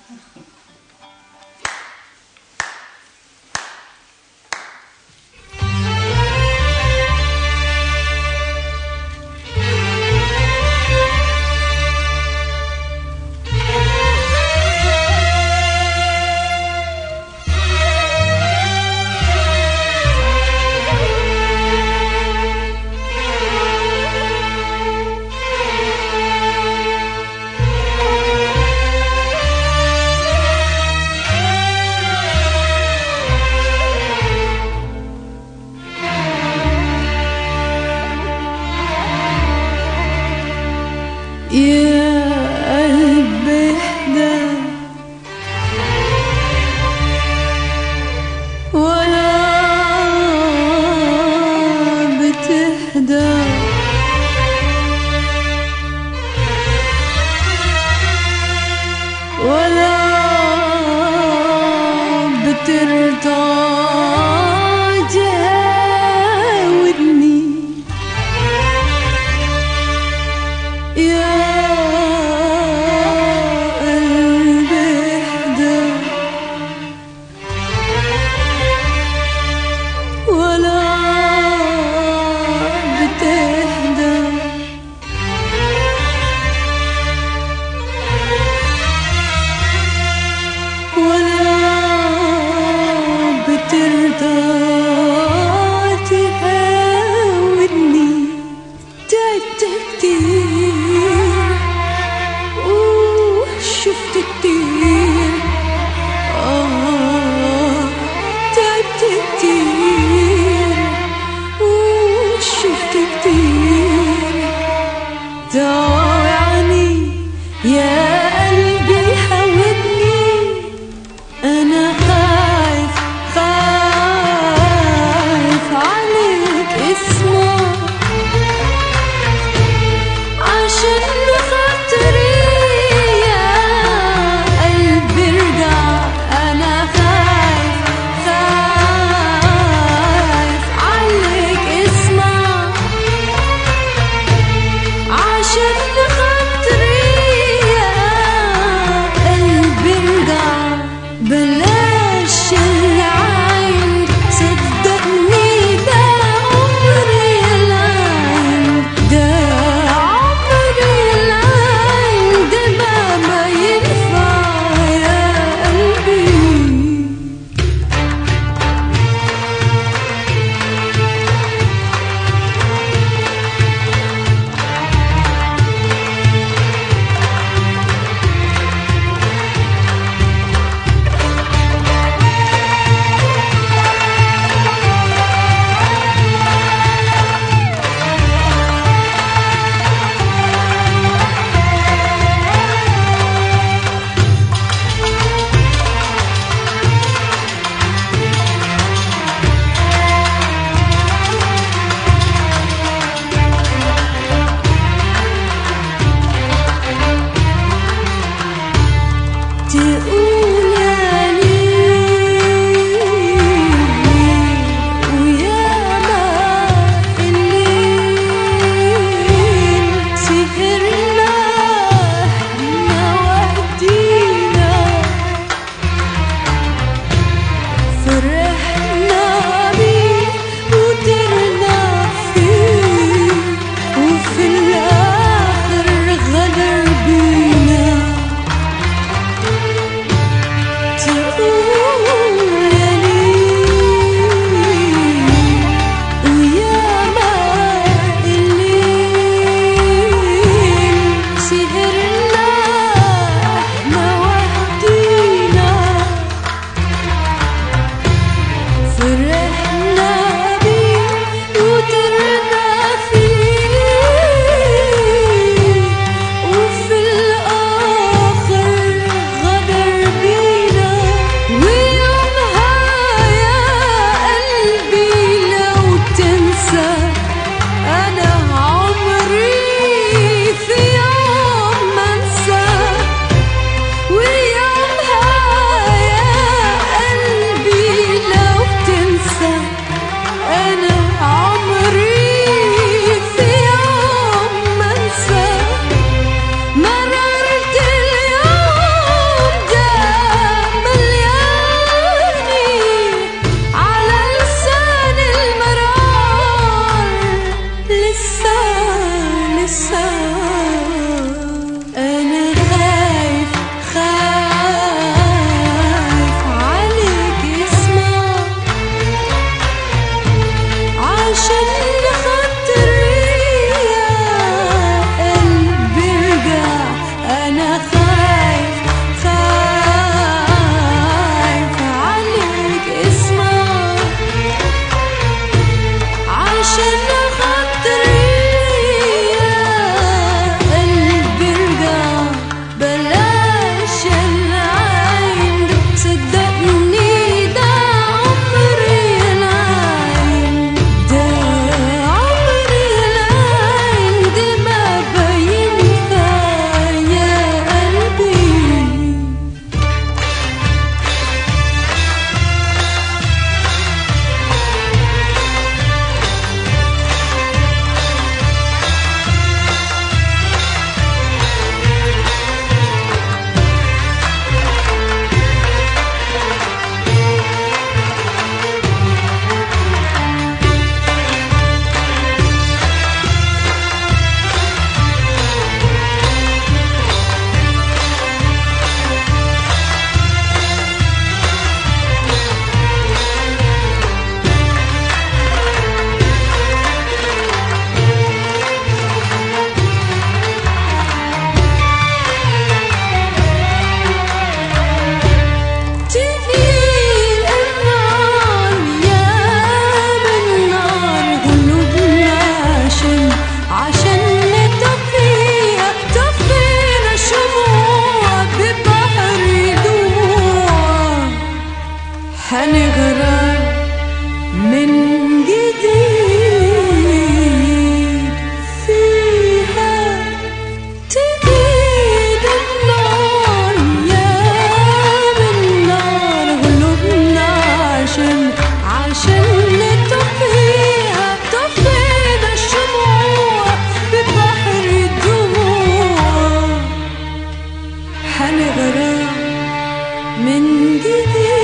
يا قلبي اهدى ولا بتهدى ولا بترضى جاودني يا قلبي اهدى ولا بتهدى ولا بترضى تهاودني تعبت كتير وشفت كتير آه تعبت كتير وشفت كتير ضاعني يا قلبي هودني أنا خايف خايف عليك اسمع عشان خاطري يا قلبي ارجع أنا خايف خايف عليك اسمع عشان خاطري يا قلبي ارجع بلاش العين صدقني ده عمري العين ده عمري العين ده ما ما ينفع يا قلبي تقول يا ليل ويا ما الليل سهرنا احنا وحدينا فرحنا بيه وطرنا فيه وفي الآخر غدر بينا حنغرق من جديد فيها تزيد النار يا بالنار قلوبنا عشان عشان نطفيها طفينا الشموع ببحر الدموع حنغرق من جديد